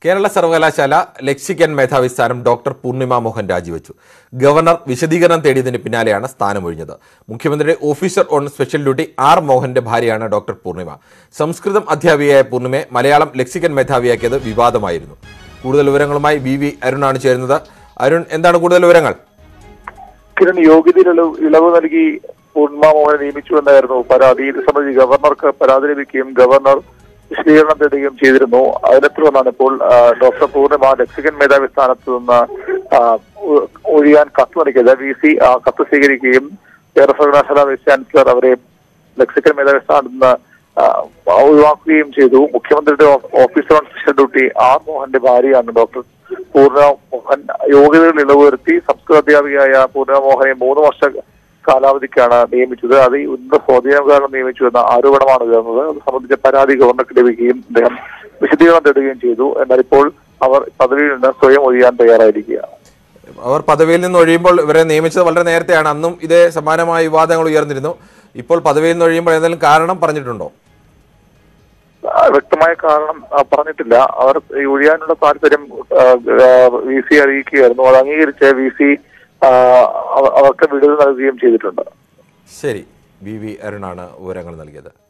കേരള സർവകലാശാല ലക്ഷിക്കൻ മേധാവി സ്ഥാനം ഡോക്ടർ പൂർണിമ മോഹൻ രാജിവെച്ചു ഗവർണർ വിശദീകരണം തേടിയതിന് പിന്നാലെയാണ് സ്ഥാനമൊഴിഞ്ഞത് മുഖ്യമന്ത്രിയുടെ officer on special duty R മോഹന്റെ ഭാര്യയാണ് ഡോക്ടർ പൂർണിമ സംസ്കൃതം അധ്യാപികയായ പൂർണിമയെ മലയാളം ലക്ഷിക്കൻ മേധാവിയാക്കിയത് വിവാദമായിരുന്നു കൂടുതൽ വിവരങ്ങളുമായി വി വി അരുണാണ് ചേരുന്നത് അരുൺ എന്താണ് കൂടുതൽ വിവരങ്ങൾ കിരൺ യോഗ്യതയിൽ ഇളവ് ഇളവ് നൽകി പൂർണിമ മോഹനെ നിയമിച്ചു എന്നായിരുന്നു പരാതി ഇത് സംബന്ധിച്ച് ഗവർണർക്ക് പരാതി ലഭിക്കുകയും ഗവർണർ വിശദീകരണം തേടുകയും ചെയ്തിരുന്നു അതിനെ തുടർന്നാണ് ഇപ്പോൾ ആ, ഡോക്ടർ പൂർണിമ ലക്സിക്കൻ മേധാവി സ്ഥാനത്ത് നിന്ന് ആ, ഒ- ഒഴിയാൻ കത്ത് നൽകിയത് വി സി ആ കത്ത് സ്വീകരിക്കുകയും കേരള സർവകലാശാല വൈസ് ചാൻസലർ അവരെ ലക്സിക്കൻ മേധാവി സ്ഥാനത്ത് നിന്ന് ആ, ഒഴിവാക്കുകയും ചെയ്തു മുഖ്യമന്ത്രിയുടെ ഓ- officer on special duty R മോഹന്റെ ഭാര്യയാണ് ഡോക്ടർ പൂർണ്ണ മോഹൻ യോഗ്യതകൾ ഇളവ് വരുത്തി സംസ്കൃത അധ്യാപികയായ പൂർണ്ണ മോഹനെ മൂന്ന് വർഷ കാലാവധിക്കാണ് നിയമിച്ചത് അത് ഈ ഉന്നത സ്വാധീനം കാരണം നിയമിച്ചു എന്ന ആരോപണമാണ് ഉയർന്നത് അത് സംബന്ധിച്ച പരാതി ഗവർണർക്ക് ലഭിക്കുകയും അദ്ദേഹം വിശദീകരണം തേടുകയും ചെയ്തു എന്നാൽ ഇപ്പോൾ അവർ പദവിയിൽ നിന്ന് സ്വയം ഒഴിയാൻ തയ്യാറായിരിക്കുകയാണ് അവർ പദവിയിൽ നിന്ന് ഒഴിയുമ്പോൾ ഇവരെ നിയമിച്ചത് വളരെ നേരത്തെയാണ് അന്നും ഇതേ സമാനമായ വിവാദങ്ങൾ ഉയർന്നിരുന്നു ഇപ്പോൾ പദവിയിൽ നിന്ന് ഒഴിയുമ്പോൾ ഏതെങ്കിലും കാരണം പറഞ്ഞിട്ടുണ്ടോ ആ, വ്യക്തമായ കാരണം ആ, പറഞ്ഞിട്ടില്ല അവർ ഈ ഒഴിയാനുള്ള താല്പര്യം വി സി അറിയിക്കുകയായിരുന്നു അത് അംഗീകരിച്ച് വി സി അവർക്ക് വിടുതൽ നൽകുകയും ചെയ്തിട്ടുണ്ട് ശരി വി വി അരുണാണ് വിവരങ്ങൾ നൽകിയത്